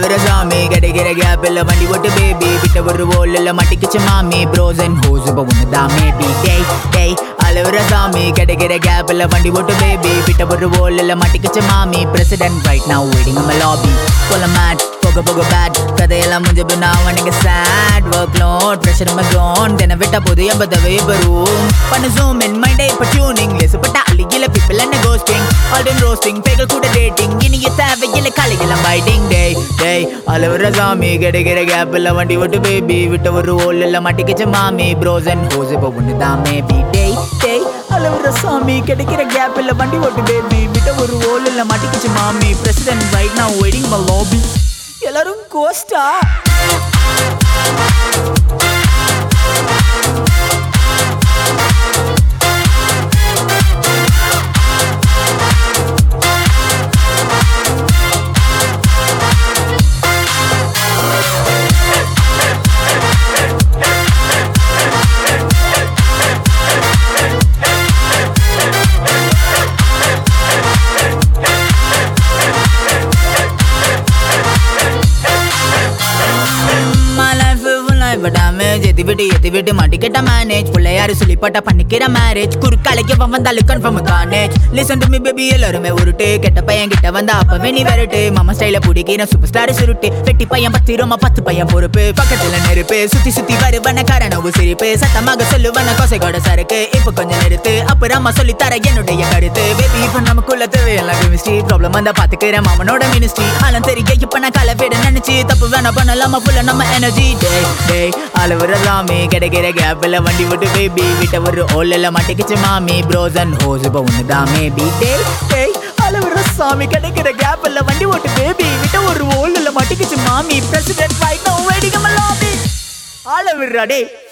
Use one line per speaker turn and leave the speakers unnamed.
அழுவுற சாமி கிடைக்கிற கேப் இல்ல வண்டி ஓட்டு பேபி விட்ட ஒரு ஓல் இல்ல மாட்டிக்கிச்சு மாமி ப்ரோஸ் அண்ட் ஹோஸ் இப்ப ஒண்ணுதான் மேபி டேய் டேய் அழுவுற சாமி கிடைக்கிற கேப் இல்ல வண்டி ஓட்டு பேபி விட்ட ஒரு ஓல் இல்ல மாட்டிக்கிச்சு மாமி பிரசிடென்ட் ரைட் நவ் வெயிட்டிங் நம்ம லாபி கொல்ல மேட் போக போக பேட் கதையெல்லாம் முடிஞ்ச பின்னா அவனுக்கு சேட் ஒர்க் லோட் ப்ரெஷர் நம்ம க்ரோன் தின விட்ட போது எண்பதவே வரும் பண்ண ஜூம் இன் மைண்டே இப்போ டியூனிங் லேசுப்பட்ட அழுகில பீப்பிள் என்ன கோஸ்டிங் ஆல்டன் ரோஸ்டிங் பேகள் கூட டேட்டிங் இனிய தேவையில்ல கலையெல்லாம் பைட்டிங் டேய் டேய் அலவுற சாமி கிடைக்கிற கேப் இல்ல வண்டி விட்டு பேபி விட்ட ஒரு ஓல் இல்ல மாட்டிக்கிச்சு மாமி ப்ரோஸ் அண்ட் ஹோஸ் இப்போ ஒன்று தான் மேபி டேய் டேய் அலவுற சாமி கிடைக்கிற கேப் இல்ல வண்டி ஓட்டு பேபி விட்ட ஒரு ஓல் இல்ல மாட்டிக்கிச்சு மாமி பிரசிடென்ட் ரைட் நான் வெயிட்டிங் மை லாபி எல்லாரும் கோஸ்டா My life full life damage எத்தி விட்டு எத்தி விட்டு மாட்டிக்கிட்ட மேனேஜ் பிள்ளையாரு சொல்லிப்பட்ட பண்ணிக்கிற மேரேஜ் குறுக்காலைக்கு அவன் வந்தாலும் கன்ஃபார்ம் கானேஜ் லிசன் டு மீ பேபி எல்லாருமே உருட்டு கெட்ட பையன் கிட்ட வந்தா அப்பவே நீ விரட்டு மாமா ஸ்டைல பிடிக்கிற சூப்பர் ஸ்டார் சுருட்டு வெட்டி பையன் பத்திரமா பத்து பையன் பொறுப்பு பக்கத்துல நெருப்பு சுத்தி சுத்தி வருவன காரணவு சிரிப்பு சத்தமாக சொல்லுவன கொசைகோட சரக்கு இப்ப கொஞ்சம் நிறுத்து அப்புறமா சொல்லி தர என்னுடைய கருத்து பேபி இப்ப நமக்குள்ள தேவையெல்லாம் கெமிஸ்ட்ரி ப்ராப்ளம் வந்தா பாத்துக்கிற மாமனோட மினிஸ்ட்ரி ஆளும் தெரிய இப்ப நான் கால விட நினைச்சு தப்பு வேணா பண்ணலாமா ஃபுல்லா நம்ம எனர்ஜி டே டே அழுவுற சாமி கிடைக்கிற கேப்ல வண்டி விட்டு பேபி விட்ட ஒரு ஓல்ல மாட்டிக்கிச்சு மாமி ப்ரோஸ் அண்ட் ஹோஸ் இப்போ ஒண்ணுதான் மேபி டே டே அழுவுற சாமி கிடைக்கிற கேப்ல வண்டி ஓட்டு பேபி விட்ட ஒரு ஓல்ல மாட்டிக்கிச்சு மாமி president right now waiting lobby அழுவுறா டே